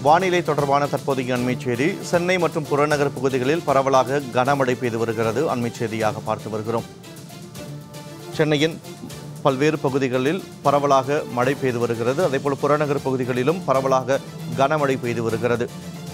வானிலை தொடர்பான தற்போதைய அண்மைச் செய்தி சென்னை மற்றும் புறநகர் பகுதிகளில் பரவலாக கனமழை பெய்து வருகிறது அண்மைச் செய்தியாக பார்த்து வருகிறோம் சென்னையின் பல்வேறு பகுதிகளில் பரவலாக மழை பெய்து வருகிறது அதேபோல் புறநகர் பகுதிகளிலும் பரவலாக கனமழை பெய்து வருகிறது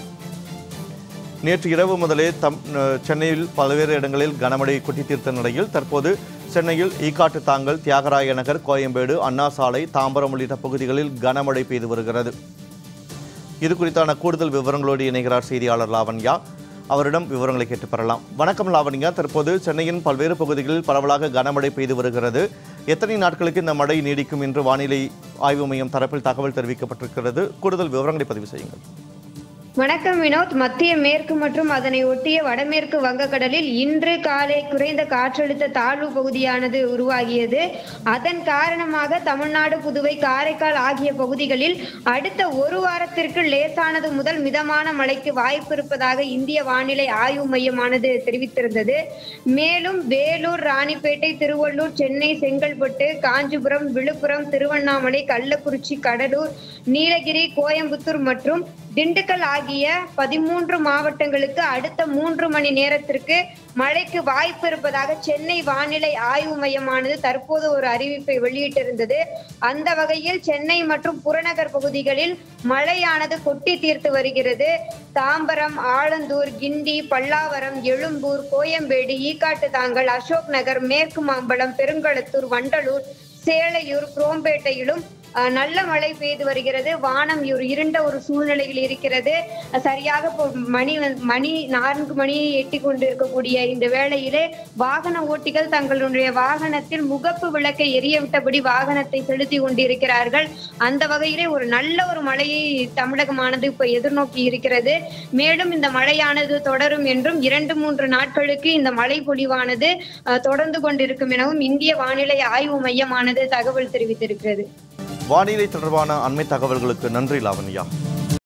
நேற்று இரவு முதலே தம் அஹ், சென்னையில் பல்வேறு இடங்களில் கனமழை கொட்டி தீர்த்த நிலையில் தற்போது சென்னையில் ஈக்காட்டு தாங்கல் தியாகராய நகர் கோயம்பேடு அண்ணா சாலை தாம்பரம் உள்ளிட்ட பகுதிகளில் கனமழை பெய்து வருகிறது இது குறித்தான கூடுதல் விவரங்களோடு இணைகிறார் செய்தியாளர் லாவண்யா அவரிடம் விவரங்களை கேட்டு பெறலாம் வணக்கம் லாவண்யா தற்போது சென்னையின் பல்வேறு பகுதிகளில் பரவலாக கனமழை பெய்து வருகிறது எத்தனை நாட்களுக்கு இந்த மழை நீடிக்கும் என்று வானிலை ஆய்வு மையம் தரப்பில் தகவல் தெரிவிக்கப்பட்டிருக்கிறது கூடுதல் விவரங்களை பதிவு செய்யுங்கள் வணக்கம் வினோத் மத்திய மேற்கு மற்றும் அதனை ஒட்டிய வடமேற்கு வங்கக்கடலில் இன்று காலை குறைந்த காற்றழுத்த தாழ்வு பகுதியானது உருவாகியது அதன் காரணமாக தமிழ்நாடு புதுவை காரைக்கால் ஆகிய பகுதிகளில் அடுத்த ஒரு வாரத்திற்கு லேசானது முதல் மிதமான மழைக்கு வாய்ப்பு இருப்பதாக இந்திய வானிலை ஆய்வு மையமானது தெரிவித்திருந்தது மேலும் வேலூர் ராணிப்பேட்டை திருவள்ளூர் சென்னை செங்கல்பட்டு காஞ்சிபுரம் விழுப்புரம் திருவண்ணாமலை கள்ளக்குறிச்சி கடலூர் நீலகிரி கோயம்புத்தூர் மற்றும் திண்டுக்கல் ஆகிய பதிமூன்று மாவட்டங்களுக்கு அடுத்த மூன்று மணி நேரத்திற்கு மழைக்கு வாய்ப்பு இருப்பதாக சென்னை வானிலை ஆய்வு மையமானது தற்போது ஒரு அறிவிப்பை வெளியிட்டிருந்தது அந்த வகையில் சென்னை மற்றும் புறநகர் பகுதிகளில் மழையானது கொட்டி தீர்த்து வருகிறது தாம்பரம் ஆலந்தூர் கிண்டி பல்லாவரம் எழும்பூர் கோயம்பேடு ஈக்காட்டுத்தாங்கல் அசோக் நகர் மேற்கு மாம்பலம் பெருங்களத்தூர் வண்டலூர் சேலையூர் குரோம்பேட்டையிலும் அஹ், நல்ல மழை பெய்து வருகிறது வானம் ஒரு இருண்ட ஒரு சூழ்நிலையில் இருக்கிறது அஹ், சரியாக இப்போ மணி வந்து- மணி நான்கு மணியை எட்டி கொண்டு இருக்கக்கூடிய இந்த வேளையிலே வாகன ஓட்டிகள் தங்களுடைய வாகனத்தில் முகப்பு விளக்கை எரிய விட்டபடி வாகனத்தை செலுத்தி கொண்டிருக்கிறார்கள் அந்த வகையிலே ஒரு நல்ல ஒரு மழையை தமிழகமானது இப்ப எதிர்நோக்கி இருக்கிறது மேலும் இந்த மழையானது தொடரும் என்றும் இரண்டு மூன்று நாட்களுக்கு இந்த மழை பொழிவானது அஹ், தொடர்ந்து கொண்டிருக்கும் எனவும் இந்திய வானிலை ஆய்வு மையமானது தகவல் தெரிவித்திருக்கிறது வானிலை தொடர்பான அண்மை தகவல்களுக்கு நன்றி லாவண்யா